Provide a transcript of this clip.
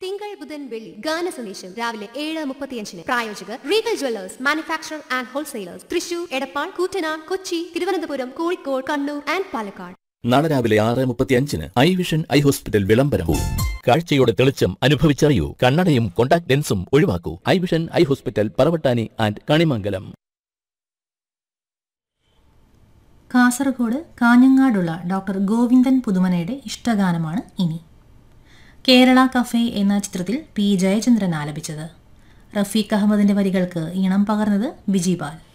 തിങ്കൾ ബുധൻ വെള്ളി ഗാന സന്ദേശം രാവിലെ ഏഴ് മുപ്പത്തിയഞ്ചിന് പ്രായോജകർ Regal Jewellers manufacturer and wholesalers Thrissur Edappal Koottanad Kochi Thiruvananthapuram Kozhikode Kannur and Palakkad നാളെ രാവിലെ ആറ് മുപ്പത്തിയഞ്ചിന് ഐ വിഷൻ ഐ ഹോസ്പിറ്റൽ വിളംബരവും കാഴ്ചയുടെ തെളിച്ചം അനുഭവിച്ചറിയൂ കണ്ണടയും കോണ്ടാക്ട് ലെൻസും ഒഴിവാക്കൂ eye vision eye hospital Paravattani and Kanimangalam Kasaragod കാഞ്ഞങ്ങാടുള്ള ഡോക്ടർ ഗോവിന്ദൻ പുതുമനയുടെ ഇഷ്ടഗാനമാണ് ഇനി കേരള കഫേ എന്ന ചിത്രത്തിൽ പി ജയചന്ദ്രൻ ആലപിച്ചത് റഫീഖ് അഹമ്മദിന്റെ വരികൾക്ക് ഈണം പകർന്നത് ബിജിപാൽ